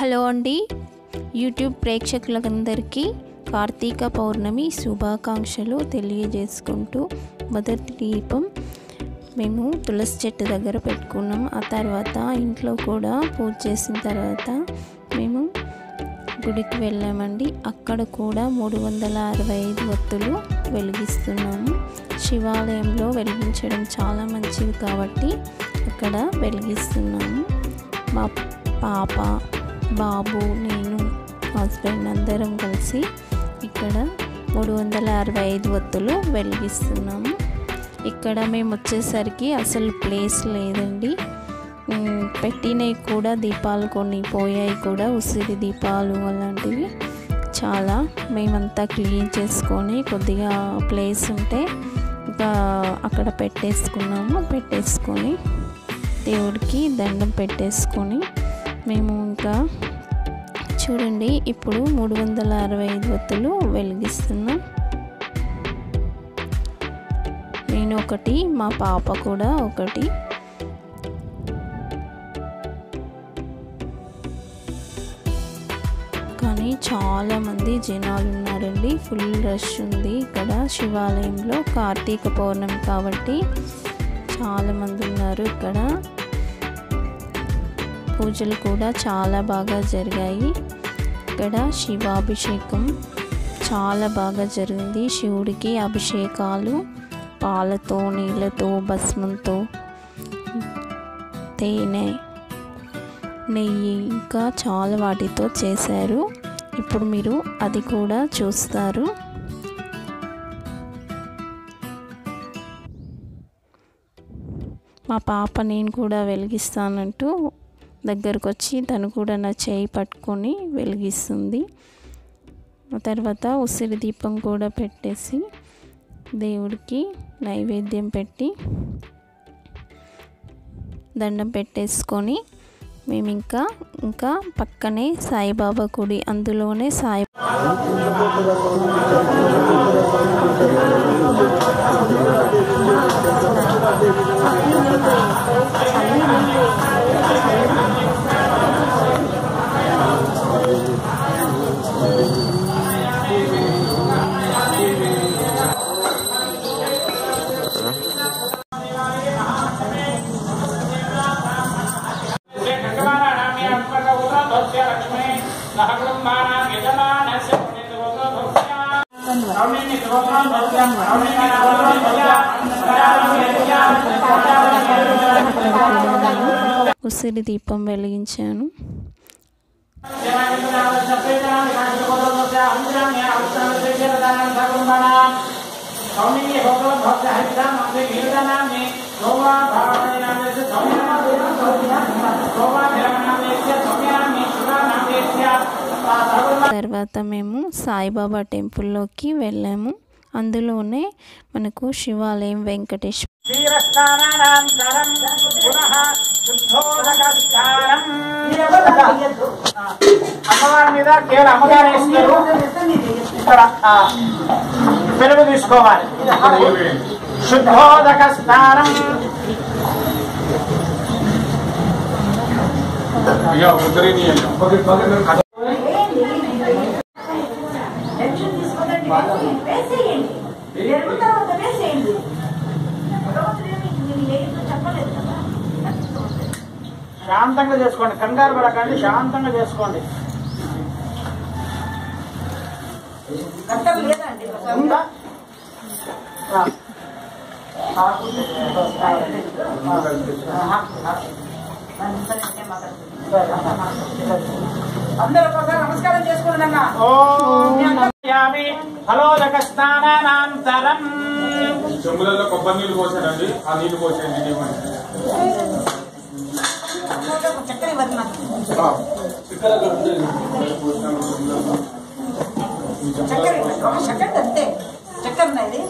Hello అండి YouTube ప్రేక్షకులందరికీ కార్తీక పౌర్ణమి శుభాకాంక్షలు తెలియజేసుకుంటూ మొదటి దీపం మేము తులసి చెట్టు దగ్గర పెట్టుకున్నాం ఆ తర్వాత ఇంట్లో కూడా పూజ చేసిన తర్వాత మేము గుడికి వెళ్ళామండి అక్కడ కూడా మూడు వందల అరవై ఐదు ఒత్తులు వెలిగిస్తున్నాము శివాలయంలో వెలిగించడం చాలా మంచిది కాబట్టి అక్కడ వెలిగిస్తున్నాము మా పాప బాబు నేను హస్బెండ్ అందరం కలిసి ఇక్కడ మూడు వందల అరవై ఐదు ఒత్తులు వెలిగిస్తున్నాము ఇక్కడ మేము వచ్చేసరికి అసలు ప్లేస్ లేదండి ఉమ్, పెట్టినవి కూడా దీపాలు కొన్ని పోయాయి కూడా ఉసిరి దీపాలు అలాంటివి చాలా మేమంతా క్లీన్ చేసుకొని కొద్దిగా ప్లేస్ ఉంటే ఇంకా అక్కడ పెట్టేసుకున్నాము పెట్టేసుకొని దేవుడికి దండం పెట్టేసుకొని మేము ఇంకా చూడండి ఇప్పుడు మూడు వందల అరవై ఐదు ఒత్తులు వెలిగిస్తున్నాం నేను ఒకటి మా పాప కూడా ఒకటి కానీ చాలామంది జనాలు ఉన్నారండి ఫుల్ రష్ ఉంది ఇక్కడ శివాలయంలో కార్తీక పౌర్ణమి కాబట్టి చాలామంది ఉన్నారు ఇక్కడ పూజలు కూడా చాలా బాగా జరిగాయి ఇక్కడ శివాభిషేకం చాలా బాగా జరిగింది శివుడికి అభిషేకాలు పాలతో నీళ్ళతో భస్మంతో తేనె నెయ్యి ఇంకా చాలా వాటితో చేశారు ఇప్పుడు మీరు అది కూడా చూస్తారు మా పాప నేను కూడా వెలిగిస్తానంటూ దగ్గరకు వచ్చి తను కూడా నా చేయి పట్టుకొని వెలిగిస్తుంది ఆ తర్వాత ఉసిరి దీపం కూడా పెట్టేసి దేవుడికి నైవేద్యం పెట్టి దండం పెట్టేసుకొని మేము ఇంకా ఇంకా పక్కనే సాయిబాబా గుడి అందులోనే సాయి ఉసిరి దీపం వెలిగించాను తర్వాత మేము సాయిబాబా టెంపుల్లోకి వెళ్ళాము అందులోనే మనకు శివాలయం వెంకటేశ్వర క్షీరస్నానానంతరం పునః శుద్ధోదకస్నానం అమ్మవారి మీద కేవలం అమ్మగారు వేస్తారు ఇక్కడ ఆ, పెరుగు తీసుకోవాలి శుద్ధోదక స్నానం టెన్షన్ తీసుకోదండి వేసేయండి ఎరువు తర్వాత వేసేయండి భగవంతుడు ఏమి మీకు ఏదో చెప్పలేదు కదా శాంతంగా చేసుకోండి కంగారు పడకండి శాంతంగా చేసుకోండి కష్టం లేదండి ఉందా ఆ. అందరూ ఒకసారి నమస్కారం చేసుకోండి అన్న ఓం యామి ఫలోదక స్నానానంతరం చెంబులలో కొబ్బరి నీళ్ళు పోసాడండి ఆ నీళ్లు పోసేయండి ఇది ఇవ్వండి. చక్కని వర్ణ చక్కెర చక్కెర అంతే చక్కెర ఉన్నది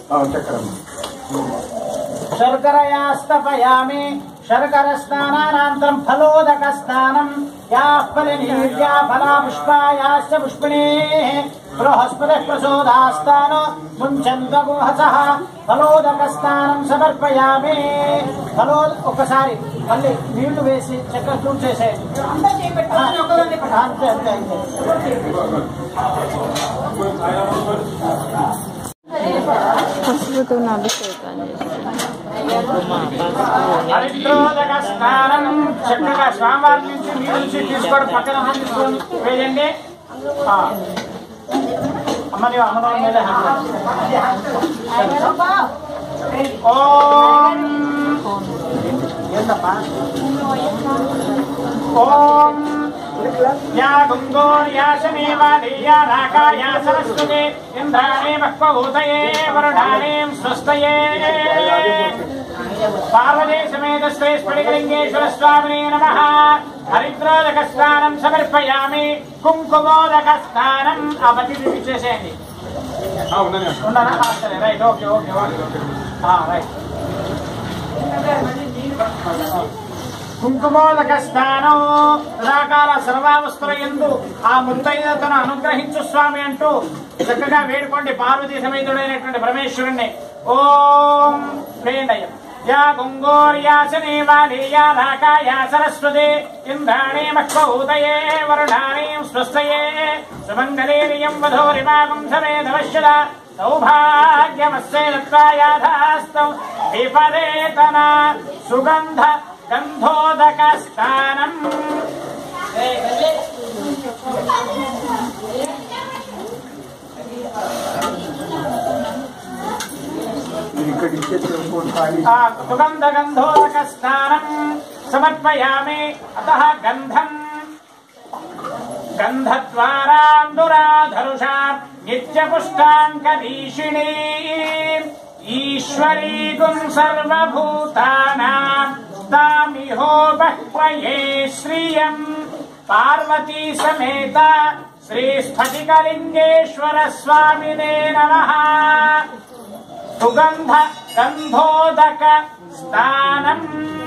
శర్కరయాస్తపయామి శర్కర స్నానానంతరం ఫలోదక స్నానం యా ఫలనీర్యా ఫలా పుష్పాయాశ్చ పుష్పిణే బృహస్పతి ప్రచోదాస్తాను ముంచంతమోహస ఫలోదకస్థానం సమర్పయామి ఫలో ఒకసారి మళ్ళీ నీళ్లు వేసి చక్కగా చూడ్ చేసేయండి అందరూ చేపెట్టాలని ఒకదాన్ని అంతే అంతే అంతే పసుపుతో అభిషేకం చేస్తాను హరిద్రోదక స్నానం చక్కగా స్వామివారి నుంచి నీరు నుంచి తీసుకోవడం పక్కన తీసుకొని వేయండి ఆ. అమ్మ నీవు అన్నదానం మీద ఓం ఏందమ్మా ఓం యా గుంగోర్యాశమేవాధీయా రాకాయా సరస్వతే ఇంద్రాణే మహ్వభూతయే వరుణానేం స్వస్తయే పార్వతీ సమేత శ్రీ స్ఫటికలింగేశ్వర స్వామినే నమ హరిద్రోదక స్నానం సమర్పయామి కుంకుమోదక స్నానం ఆ బతి చేసేయండి ఆ, ఉన్నది అన్న. ఉన్నారా ఆ, సరే రైట్ ఓకే ఓకే ఓకే ఆ, రైట్ కుంకుమోదక స్నానం సదాకాల సర్వావస్థల ఎందు ఆ ముత్తైదతను అనుగ్రహించు స్వామి అంటూ చక్కగా వేడుకోండి పార్వతీ సమేతుడైనటువంటి పరమేశ్వరుణ్ణి ఓం వేయండి అయ్యా యా గుంగోర్యాసనే వాలి యా రాకాయా సరస్వతి ఇంద్రాణే మహ్వూతయే వరుణానీం స్వస్తయే సుమంగళేరియం వధోరిమాగం సమేధవశ్యద సౌభాగ్యమస్యే దత్తాయాధాస్తం విపరేతన సుగంధ గంధోదక స్థానం ఆ సుగంధ గంధోదక స్థానం సమర్పయామి అత గంధం గంధద్వారాందురాధరుషా నిత్యపుష్టాంకరీషిణీ ఈశ్వరీగుం సర్వభూతానాం తామిహో బహ్వయే శ్రియం పార్వతీ సమేత శ్రీ స్ఫటికలింగేశ్వర స్వామినే నమః సుగంధ గంధోదక స్థానం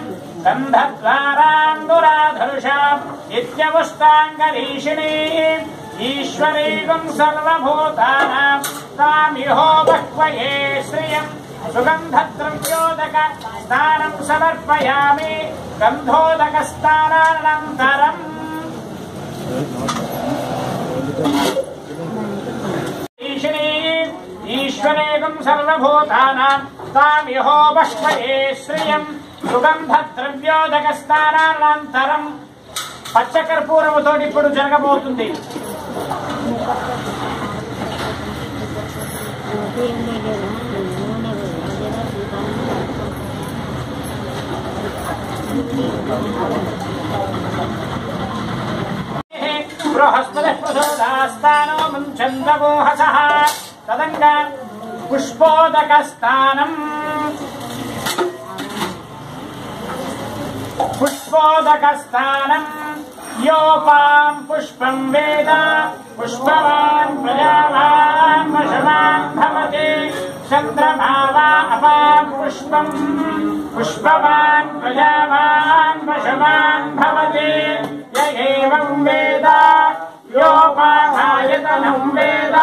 గంధద్వారాందురాధరుషాం నిత్యముష్టాంగరీషిణీ ఈశ్వరీగం సర్వభూతానాం తామిహో బహ్వయే శ్రియం సుగంధద్రవ్యోదక స్నానం సమర్పయామి గంధోదక స్నానానంతరం ఈశినీ ఈశ్వరేకం సర్వభూతానాం తామిహో బష్పయే శ్రియం సుగంధ ద్రవ్యోదక స్నానానంతరం పచ్చకర్పూరముతో ఇప్పుడు జరగబోతుంది బృహస్పతి ప్రసోదాస్తానో ముంచందమోహస తదంగ పుష్పోదక స్థానం పుష్పోదక స్థానం యోపాం పుష్పం వేద పుష్పవాన్ ప్రజావాన్ వశవాన్ భవతి చంద్రమా వా అపాం పుష్పం పుష్పవాన్ ప్రజావాన్ వశవాన్ భవతి య ఏవం వేద యోపామాయతనం వేద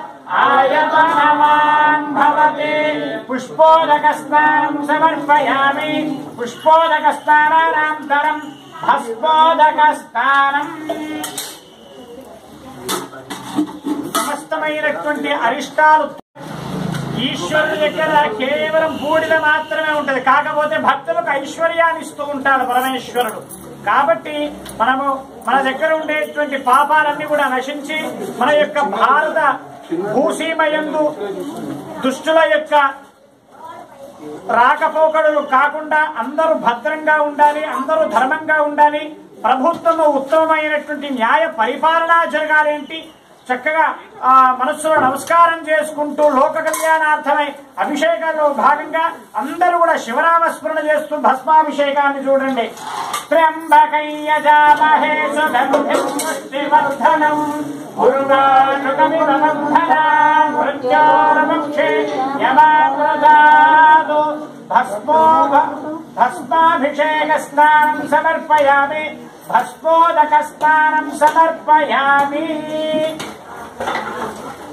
ఆయతనవాన్ భవతి పుష్పోదక స్నానం సమర్పయామి పుష్పోదక స్నానానంతరం భస్పోదక స్నానం సమస్తమైనటువంటి అరిష్టాలు ఈశ్వరుడి దగ్గర కేవలం బూడిద మాత్రమే ఉంటది కాకపోతే భక్తులకు ఐశ్వర్యాన్ని ఇస్తూ ఉంటాడు పరమేశ్వరుడు కాబట్టి మనము మన దగ్గర ఉండేటువంటి పాపాలన్నీ కూడా నశించి మన యొక్క భారత భూసీమయందు దుష్టుల యొక్క రాకపోకడులు కాకుండా అందరూ భద్రంగా ఉండాలి అందరూ ధర్మంగా ఉండాలి ప్రభుత్వము ఉత్తమమైనటువంటి న్యాయ పరిపాలన జరగాలేంటి చక్కగా ఆ మనస్సులో నమస్కారం చేసుకుంటూ లోక కళ్యాణార్థమై అభిషేకాల్లో భాగంగా అందరూ కూడా శివనామ స్మరణ చేస్తూ భస్మాభిషేకాన్ని చూడండి త్ర్యంబకయ్యజామహే సుగంధిం పుష్టివర్ధనం ఉర్వాణుకమివంధనాం మృత్యోరముక్షే యమామృదాదు భస్మో భస్మాభిషేక స్నానం సమర్పయామి భస్మోదక స్నానం సమర్పయామి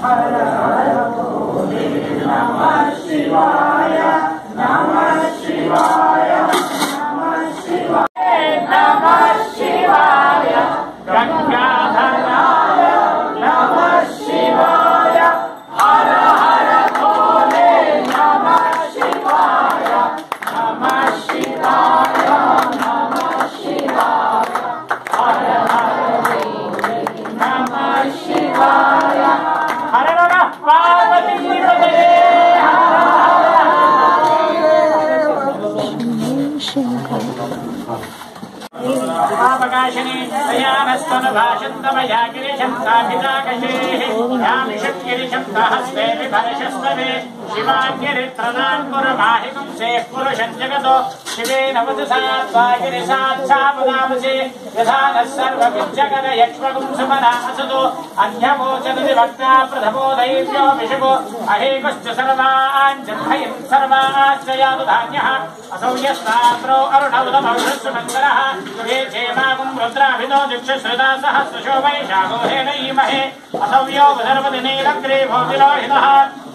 గంగాధరాయ నమ శివాయ హర హర భోలే నమ శివాయ నమ శివాయ నమ శివాయ హర హర భోలే నమ శివాయ హర నమ పార్వతీ పదే హర మహాపకాశనే దయానస్తన భాషంతమయా గిరిశం స్థాపితాకశేః యామిషం గిరిశం సహస్రే విభరశస్తవే శివాగ్నిరిత్రదాన్ పురమాహికం సేః పురుషం జగతో శివేన వదసా స్వాగిరి సాక్షాపదామసి యథా నః సర్వవిద్యగర యక్ష్మగుం సుమనా అసతో అధ్యమోచనది వక్తా ప్రథమో దైవ్యో విషగో అహేకశ్చ సర్వాన్ జన్మయం సర్వాశ్రయాదు ధాన్యః असौ यस्ताम्रो अरुणौदमौषस्सुमङ्गलः ये क्षेमागुं रुद्राभितो दिक्षश्रुता सहस्रशो वैशाखोहेन ईमहे असौ यो विदर्भदिनेरग्रे भोगिलोहितः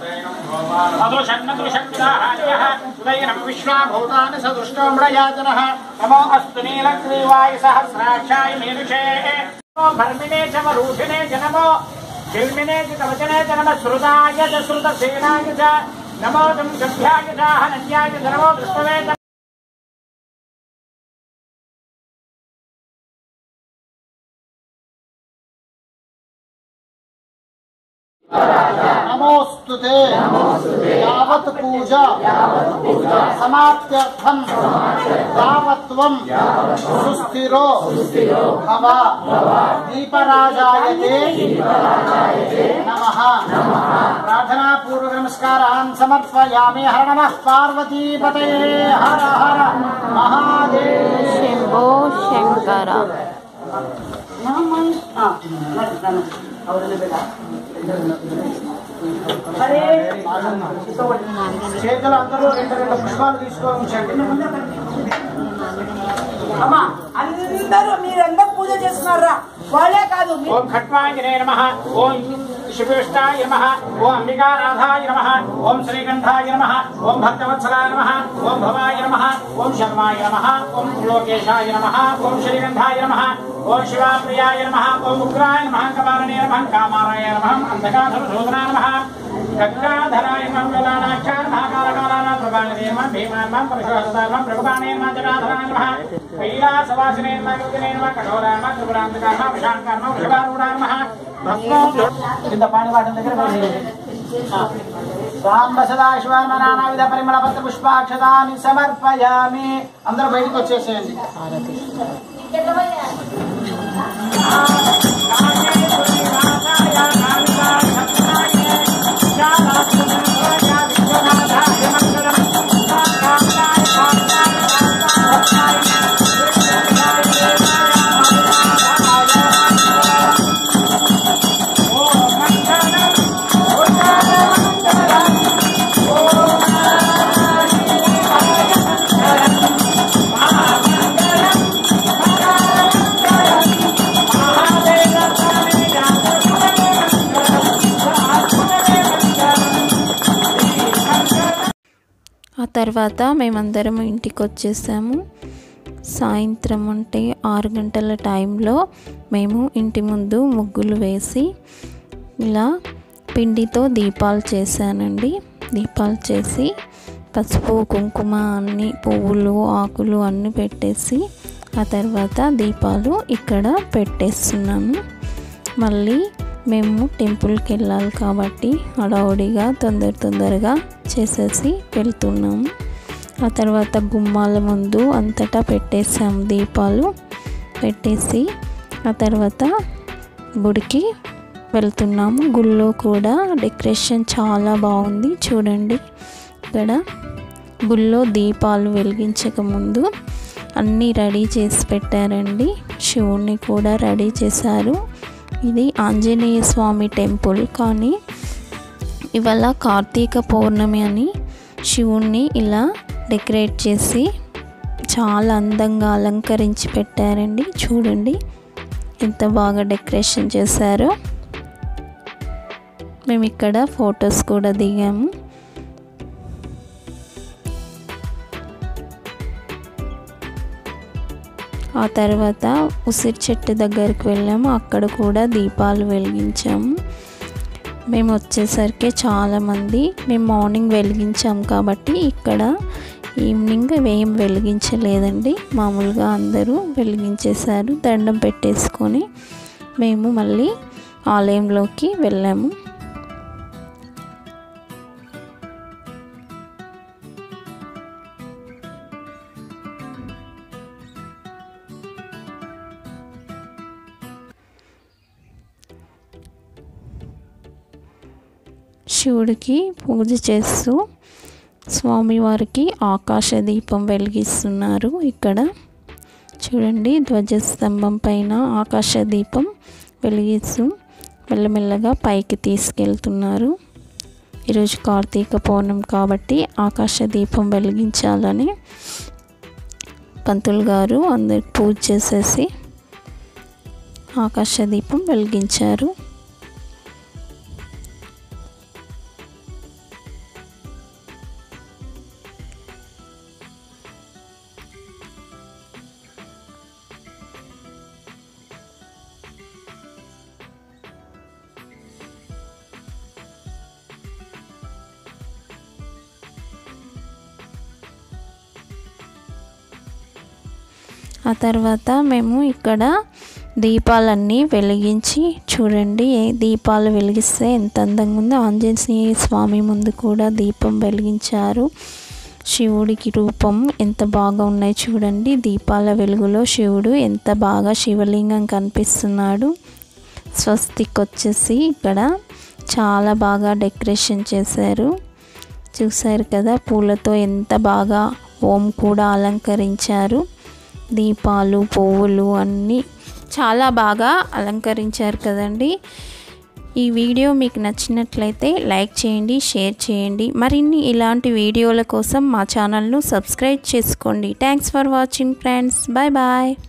अदृशन्नदृशक्तिदाहार्यः उदयनं विश्वाभूतानि सदुष्टोम्रयातनः नमो अस्तु नीलग्रीवाय सहस्राक्षाय मेरुषे नमो भर्मिणे च वरूधिने च नमो शिल्मिने च कवचने च नमः श्रुताय च श्रुतसेनाय च नमो तं गभ्याय च हनन्याय च नमो दृष्टवे च नमोऽस्तु ते यावत् पूजा समाप्त्यर्थम् यावत्त्वं सुस्थिरो भव दीपराजाय ते नमः प्रार्थनापूर्वक नमस्कारान् समर्पयामि हर नमः पार्वतीपतये हर हर महादेव శంభో శంకర చేతులు అందరూ రెండు రెండు పుష్పాలు తీసుకొని ఉంచండి అమ్మా అందరూ మీరందరూ పూజ చేస్తున్నారా వాళ్ళే కాదు మీ- ఓం ఖట్వాంజనే నమ ఓం శివవిష్టాయ నమ ఓం అంబికానాథాయ నమ ఓం శ్రీకంఠాయ నమ ఓం భక్తవత్సలాయ నమ ఓం భవాయ నమ ఓం శర్మాయ నమ ఓం లోకేశాయ నమ ఓం శ్రీకంఠాయ నమ ఓం శివాప్రియాయ నమ ఓం ఉగ్రాయ నమ కపాలనే నమ కామారాయ నమ అంధకాధరశోధనా నమ గంగాధరాయ నమ గదానాక్షాయ నమ కాలకాలాన ప్రభాగనే నమ భీమాయ నమ పరశురాయ నమ ప్రభుపాణే నమ జటాధరాయ నమ కైలాసవాసినే నమ కృతినే నమ కఠోరాయ నమ త్రిపురాంతకాయ నమ విశాంకాయ నమ వృషభారూఢాయ నమ భస్మం కింద పాణి వాటిన దగ్గర వేసేయండి. సాంబ సదాశివాయ నానావిధ పరిమళ పత్ర పుష్పాక్షతాన్ని సమర్పయామి అందరూ బయటకు వచ్చేసేయండి ఆ తర్వాత మేమందరం ఇంటికి వచ్చేసాము సాయంత్రం అంటే ఆరు గంటల టైంలో మేము ఇంటి ముందు ముగ్గులు వేసి ఇలా పిండితో దీపాలు చేశానండి దీపాలు చేసి పసుపు కుంకుమ అన్ని పువ్వులు ఆకులు అన్నీ పెట్టేసి ఆ తర్వాత దీపాలు ఇక్కడ పెట్టేస్తున్నాము మళ్ళీ మేము టెంపుల్కి వెళ్ళాలి కాబట్టి హడావుడిగా తొందర తొందరగా చేసేసి వెళ్తున్నాము ఆ తర్వాత గుమ్మాల ముందు అంతటా పెట్టేసాము దీపాలు పెట్టేసి ఆ తర్వాత గుడికి వెళ్తున్నాము గుళ్ళో కూడా డెకరేషన్ చాలా బాగుంది చూడండి ఇక్కడ గుళ్ళో దీపాలు వెలిగించక ముందు అన్నీ రెడీ చేసి పెట్టారండి శివుణ్ణి కూడా రెడీ చేశారు ఇది ఆంజనేయ స్వామి టెంపుల్ కానీ ఇవాళ కార్తీక పౌర్ణమి అని శివుణ్ణి ఇలా డెకరేట్ చేసి చాలా అందంగా అలంకరించి పెట్టారండి చూడండి ఎంత బాగా డెకరేషన్ చేశారో మేము ఇక్కడ ఫొటోస్ కూడా దిగాము ఆ తర్వాత ఉసిరి చెట్టు దగ్గరికి వెళ్ళాము అక్కడ కూడా దీపాలు వెలిగించాము మేము వచ్చేసరికి చాలామంది మేము మార్నింగ్ వెలిగించాం కాబట్టి ఇక్కడ ఈవినింగ్ ఏం వెలిగించలేదండి మామూలుగా అందరూ వెలిగించేశారు దండం పెట్టేసుకొని మేము మళ్ళీ ఆలయంలోకి వెళ్ళాము శివుడికి పూజ చేస్తూ స్వామివారికి ఆకాశ దీపం వెలిగిస్తున్నారు ఇక్కడ చూడండి ధ్వజస్తంభం పైన ఆకాశ దీపం వెలిగిస్తూ మెల్లమెల్లగా పైకి తీసుకెళ్తున్నారు ఈరోజు కార్తీక పౌర్ణం కాబట్టి ఆకాశ దీపం వెలిగించాలని పంతులు గారు అందరికి పూజ చేసేసి ఆకాశ దీపం వెలిగించారు ఆ తర్వాత మేము ఇక్కడ దీపాలన్నీ వెలిగించి చూడండి ఏ దీపాలు వెలిగిస్తే ఎంత అందంగా ఉందో ఆంజనేయ స్వామి ముందు కూడా దీపం వెలిగించారు శివుడికి రూపం ఎంత బాగా ఉన్నాయి చూడండి దీపాల వెలుగులో శివుడు ఎంత బాగా శివలింగం కనిపిస్తున్నాడు స్వస్తిక్ వచ్చేసి ఇక్కడ చాలా బాగా డెకరేషన్ చేశారు చూశారు కదా పూలతో ఎంత బాగా ఓం కూడా అలంకరించారు దీపాలు పువ్వులు అన్నీ చాలా బాగా అలంకరించారు కదండి ఈ వీడియో మీకు నచ్చినట్లయితే లైక్ చేయండి షేర్ చేయండి మరిన్ని ఇలాంటి వీడియోల కోసం మా ఛానల్ను సబ్స్క్రైబ్ చేసుకోండి thanks for watching friends bye bye